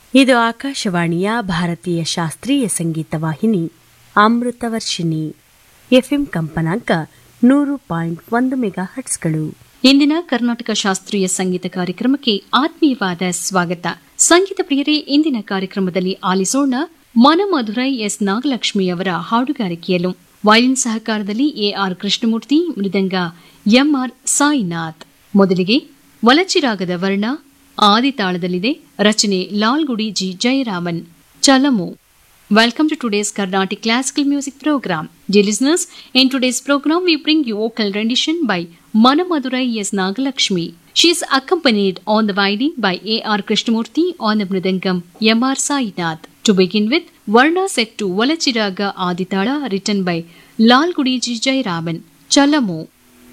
ಇದು ಆಕಾಶವಾಣಿಯ ಭಾರತೀಯ ಶಾಸ್ತ್ರೀಯ ಸಂಗೀತ ವಾಹಿನಿ ಅಮೃತವರ್ಷಿಣಿ ಎಫ್ಎಂ ಕಂಪನಾಂಕ ನೂರು ಪಾಯಿಂಟ್ ಒಂದು ಮೆಗಾ ಹಟ್ಸ್ಗಳು ಇಂದಿನ ಕರ್ನಾಟಕ ಶಾಸ್ತ್ರೀಯ ಸಂಗೀತ ಕಾರ್ಯಕ್ರಮಕ್ಕೆ ಆತ್ಮೀಯವಾದ ಸ್ವಾಗತ ಸಂಗೀತ ಪ್ರಿಯರೇ ಇಂದಿನ ಕಾರ್ಯಕ್ರಮದಲ್ಲಿ ಆಲಿಸೋಣ ಮನಮಧುರೈ ಎಸ್ ನಾಗಲಕ್ಷ್ಮಿ ಅವರ ಹಾಡುಗಾರಿಕೆಯಲ್ಲೂ ವಯಲಿನ್ ಸಹಕಾರದಲ್ಲಿ ಎಆರ್ ಕೃಷ್ಣಮೂರ್ತಿ ಮೃದಂಗ ಎಂಆರ್ ಸಾಯಿನಾಥ್ ಮೊದಲಿಗೆ ವಲಚಿರಾಗದ ವರ್ಣ ಆದಿತಾಳದಲ್ಲಿದೆ ರಚನೆ ಲಾಲ್ಗುಡಿ ಜಿ ಜಯರಾಮನ್ ಚಲಮು Welcome to today's Carnatic Classical Music Program. Dear listeners, in today's program we bring you vocal rendition by Manamadurai S. Nagalakshmi. She is accompanied on the violin by A.R. Krishnamurti on the mridangam M.R. Sainath. To begin with, Varna set to Valachiraga Aditala written by Lal Gudiji Jayaraman. Chalamu.